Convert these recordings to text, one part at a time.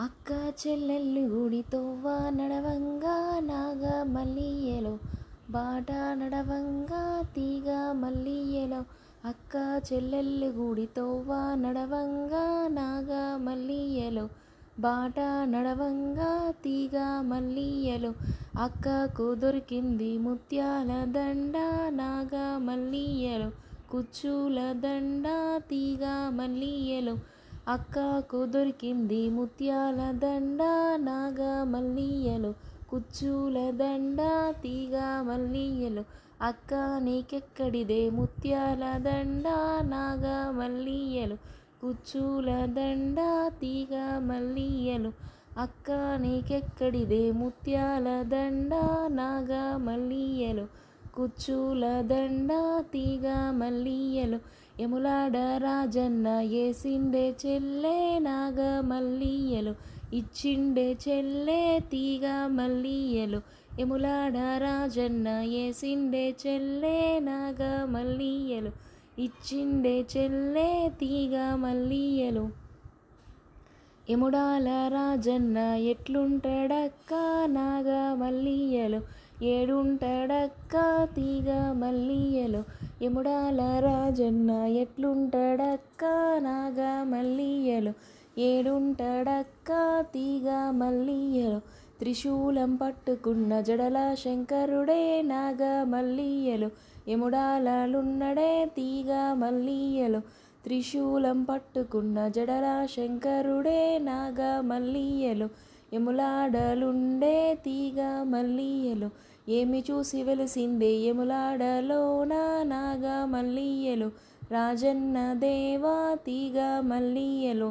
అక్క చెల్లెళ్ళు గుడితోవ్వ నడవంగా నాగ మల్లియలో బాట నడవంగా తీగ మల్లియలో అక్క చెల్లెళ్ళు గుడితోవ్వ నడవంగా నాగ మల్లియలో బాట నడవంగా తీగ మల్లియలో అక్కకు దొరికింది ముత్యాల దండ నాగ మల్లియలో కుచ్చుల దండ తీగ మల్లియలో అక్కకు దొరికింది ముత్యాల దండ నాగ మల్లియలు కుచ్చుల దండ తీగ మల్లియలు అక్క నీకెక్కడిదే ముత్యాల దండ నాగ మల్లియలు కుచ్చుల దండ తీగ మల్లియలు అక్క నీకెక్కడిదే ముత్యాల దండ నాగ మల్లియలు కుచ్చుల దండ తీగ మల్లియలు యములాడ రాజన్న ఏసిండే చెల్లె నాగ మల్లియలు ఇచ్చిండే చెల్లె తీగ మల్లియలు యములాడ రాజన్న ఏసిండే చెల్లె నాగ మల్లియలు ఇచ్చిండే చెల్లె తీగ మల్లియలు యముడాల రాజన్న ఎట్లుంటాడక్క నాగ మల్లియలు ఏడుంటాడక్క తీగ మల్లియలు యముడాల రాజన్న ఎట్లుంటాడక్క నాగ మల్లియలు ఏడుంటాడక్క తీగ మల్లియలు త్రిశూలం పట్టుకున్న జడల శంకరుడే నాగ మల్లియలు యముడాలలున్నడే తీగ మల్లియలు త్రిశూలం పట్టుకున్న జడల శంకరుడే నాగ మల్లియలు యములాడలుండే తీగ మల్లియలు ఏమి చూసి వెలిసిందే యములాడలోన నాగ మల్లియలు రాజన్న దేవా తీగ మల్లియలు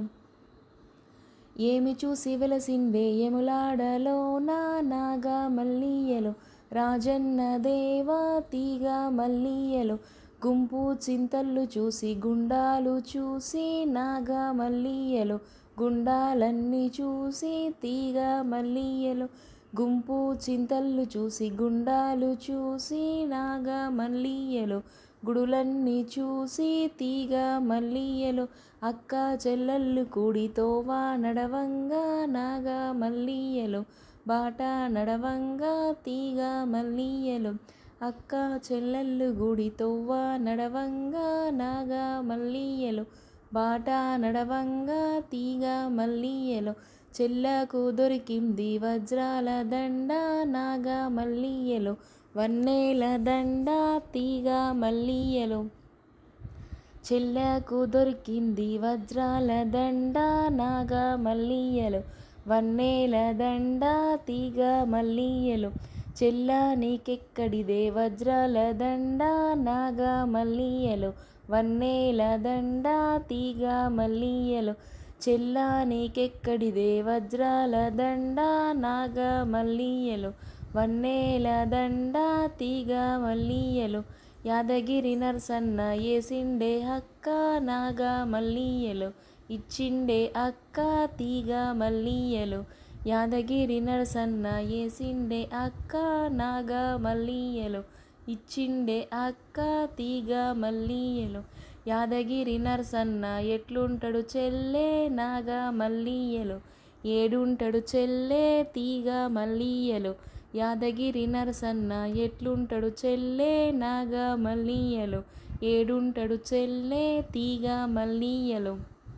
ఏమి చూసి వెలసిందే యములాడలోన నాగ మల్లియలు రాజన్న దేవా తీగ మల్లియలు గుంపు చింతళ్ళు చూసి గుండాలు చూసి నాగ మల్లియలు గుండాలన్నీ చూసి తీగ మల్లియలు గుంపు చింతళ్ళు చూసి గుండాలు చూసి నాగ మల్లియలు గుడులన్నీ చూసి తీగ మల్లియలు అక్క చెల్లెళ్ళు కూడితోవా నడవంగా నాగ మల్లియలు బాట నడవంగా తీగ మల్లియలు అక్క చెల్లెళ్ళు గుడితోవ్వ నడవంగా నాగ మల్లియలు బాట నడవంగా తీగ మల్లియలు చెల్లకు దొరికింది వజ్రాల దండ నాగ మల్లియలు వన్నేల దండ తీగ మల్లియలు చెల్లకు దొరికింది వజ్రాల దండ నాగ మల్లియలు వన్నేల దండ తీగ మల్లియలు చెల్ల నీకెక్కడిదే వజ్రాల దండ నాగ మల్లియలు వన్నేల దండ తీగ మల్లియలు చెల్ల నీకెక్కడిదే వజ్రాల దండ నాగ మల్లియలు వన్నేల దండ తీగ మల్లియలు యాదగిరి నరసన్న ఏసిండే అక్క నాగ మల్లియలు ఇచ్చిండే అక్క తీగ మల్లియలు యాదగిరి నరసన్న ఏసిండే అక్క నాగ మల్లియలు ఇచ్చిండే అక్క తీగ మల్లియలు యాదగిరి నరసన్న ఎట్లుంటాడు చెల్లె నాగ మల్లియలు ఏడుంటాడు చెల్లె తీగ మల్లియలు యాదగిరి నరసన్న ఎట్లుంటాడు చెల్లె నాగ మల్లియలు ఏడుంటాడు చెల్లె తీగ మల్లియలు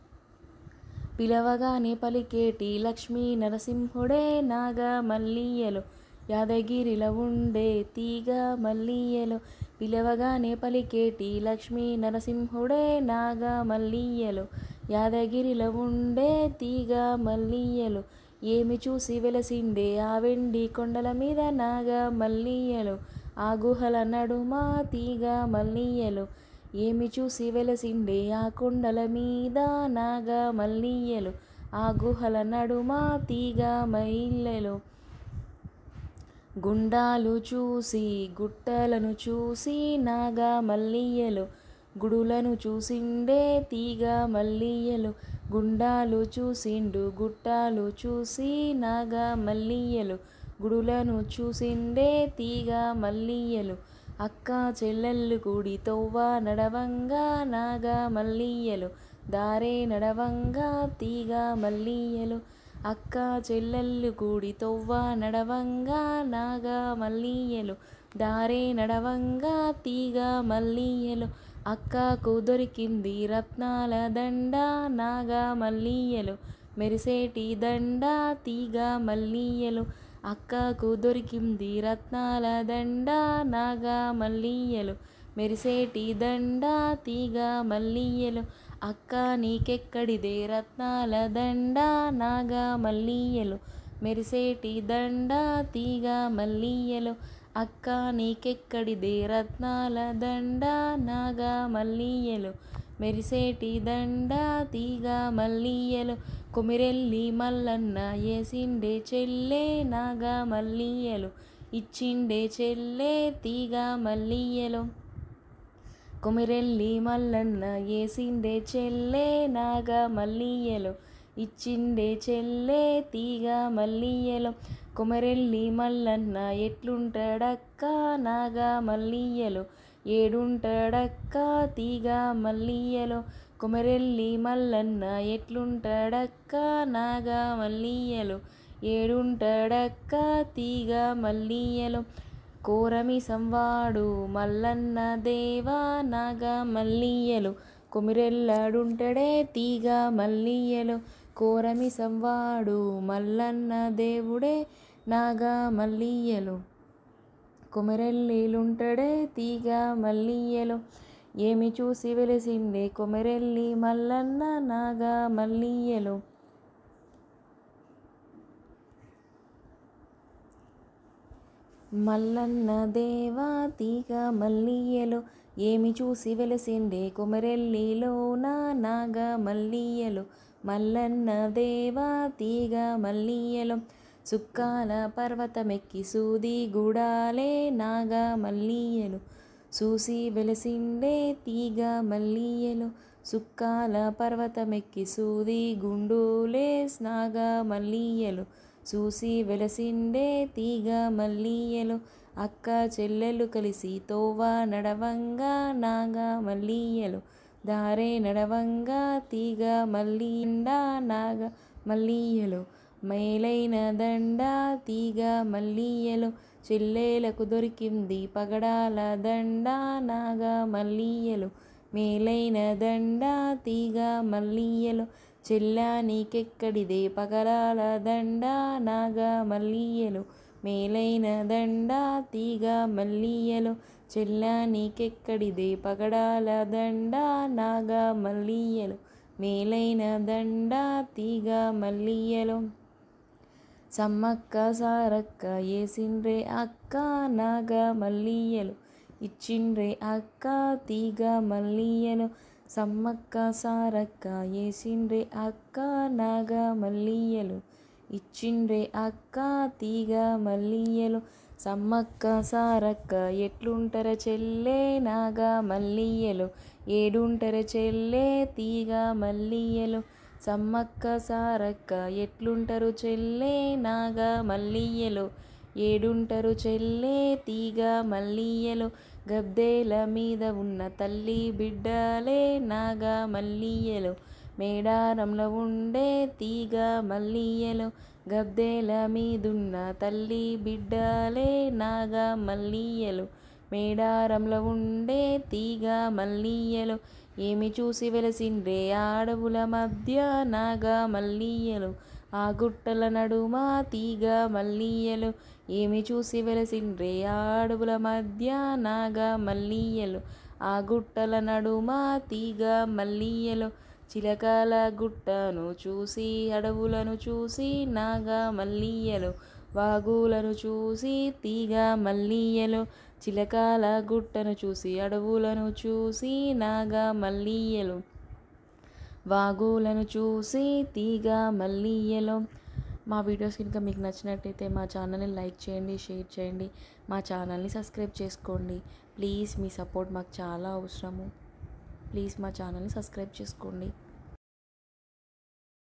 పిలవగానే పలికేటి లక్ష్మీ నరసింహుడే నాగ మల్లియలు యాదగిరిలో ఉండే తీగ మల్లియలు పిలవగానే పలికేటి లక్ష్మీ నరసింహుడే నాగ మల్లియలు యాదగిరిలో ఉండే తీగ మల్లియలు ఏమి చూసి వెలసిండే ఆ వెండి కొండల మీద నాగ మల్లియలు ఆ గుహల నడుమ తీగ మల్లియలు ఏమి చూసి వెలసిండే ఆ కొండల మీద నాగ మల్లియలు ఆ గుహల నడుమ తీగ మల్లెలు గుండాలు చూసి గుట్టలను చూసి నాగ మల్లియలు గుడులను చూసిండే తీగ మల్లియలు గుండాలు చూసిండు గుట్టాలు చూసి నాగ మల్లియలు గుడులను చూసిండే తీగ మల్లియలు అక్క చెల్లెళ్ళు కూడి తొవ్వ నడవంగా నాగ మల్లియలు దారే నడవంగా తీగ మల్లియలు అక్క చెల్లెళ్ళు కూడి తొవ్వ నడవంగా నాగా మల్లియలు దారే నడవంగా తీగ మల్లియలు అక్కకు దొరికింది రత్నాల దండ నాగా మల్లియలు మెరిసేటి దండ తీగ మల్లియలు అక్కకు దొరికింది రత్నాల దండ నాగా మల్లియలు మెరిసేటి దండ తీగ మల్లియలు అక్క నీకెక్కడిదే రత్నాల దండ నాగా మల్లియలు మెరిసేటి దండ తీగ మల్లియలు అక్క నీకెక్కడిదే రత్నాల దండ నాగా మల్లియలు మెరిసేటి దండ తీగ మల్లియలు కొమిరెల్లి మల్లన్న ఏసిండే చెల్లే నాగా మల్లియలు ఇచ్చిండే చెల్లే తీగ మల్లియలు కొమిరెల్లి మల్లన్న ఏసిండే చెల్లే నాగా మల్లియలు ఇచ్చిండే చెల్లే తీగ మల్లియలు కొమరెల్లి మల్లన్న ఎట్లుంటాడక్క నాగా మల్లియలు ఏడుంటాడక్క తీగ మల్లియలు కొమరెల్లి మల్లన్న ఎట్లుంటాడక్క నాగా మల్లియలు ఏడుంటాడక్క తీగ మల్లియలు కోరమి సంవాడు మల్లన్న దేవా నాగా మల్లియలు కొమిరెల్లాడుంటడే తీగ మల్లియలు కోరమి సంవాడు మల్లన్న దేవుడే నాగా మల్లియలు కొమెరెల్లిలుంటడే తీగ మల్లియలు ఏమి చూసి వెలిసిండే కొమెరెల్లి మల్లన్న నాగా మల్లియలు మల్లన్న దేవా తీగ మల్లియలు ఏమి చూసి వెలసిండే కొమరెల్లిలోన నాగ మల్లియలు మల్లన్న దేవా తీగ మల్లియలు సుక్కాల పర్వతమెక్కి సూది గుడాలే నాగ మల్లియలు చూసి వెలసిండే తీగ మల్లియలు సుక్కాల పర్వతమెక్కి సూది గుండూలే నాగ మల్లియలు చూసి వెలసిండే తీగ మల్లియలు అక్క చెల్లెలు కలిసి తోవ నడవంగా నాగా మల్లియలు దారే నడవంగా తీగ మల్లిండా నాగ మల్లియలు మేలైన దండ తీగ మల్లియలు చెల్లెలకు దొరికింది పగడాల దండ నాగ మల్లియలు మేలైన దండ తీగ మల్లియలు చెల్లా నీకెక్కడిదే పగడాల దండ నాగ మల్లియలు మేలైన దండ తీగ మల్లియలు చెల్లా నీకెక్కడిదే పగడాల దండ నాగ మల్లియలు మేలైన దండ తీగ మల్లియలు సమ్మక్క సారక్క ఏసిండ్రే అక్క నాగ మల్లియలు ఇచ్చిండ్రే అక్క తీగ మల్లియలు సమ్మక్క సారక్క ఏసిండ్రే అక్క నాగ మల్లియలు ఇచ్చిండ్రే అక్క తీగ మల్లియలు సమ్మక్క సారక్క ఎట్లుంటర చెల్లే నాగ మల్లియలు ఏడుంటర చెల్లే తీగ మల్లియలు సమ్మక్క సారక్క ఎట్లుంటరు చెల్లే నాగ మల్లియలు ఏడుంటరు చెల్లే తీగ మల్లియలు గద్దెల మీద ఉన్న తల్లి బిడ్డలే నాగ మల్లియలు మేడారంలో ఉండే తీగ మల్లియలు గద్దెల మీదున్న తల్లి బిడ్డలే నాగ మల్లియలు మేడారంలో ఉండే తీగ మల్లియలు ఏమి చూసి వెలసిండ్రే అడవుల మధ్య నాగ మల్లియలు ఆ గుట్టల నడుమ తీగ మల్లియలు ఏమి చూసి వెలసిండ్రే అడవుల మధ్య నాగ మల్లియలు ఆ గుట్టల నడుమ తీగ మల్లియలు చిలకల గుట్టను చూసి అడవులను చూసి నాగ మల్లియలు వాగులను చూసి తీగ మల్లియలు చిలకల గుట్టను చూసి అడవులను చూసి నాగ మల్లియలు వాగులను చూసి తీగ మల్లియలు మా వీడియోస్ కనుక మీకు నచ్చినట్టయితే మా ఛానల్ని లైక్ చేయండి షేర్ చేయండి మా ఛానల్ని సబ్స్క్రైబ్ చేసుకోండి ప్లీజ్ మీ సపోర్ట్ మాకు చాలా అవసరము ప్లీజ్ మా ఛానల్ని సబ్స్క్రైబ్ చేసుకోండి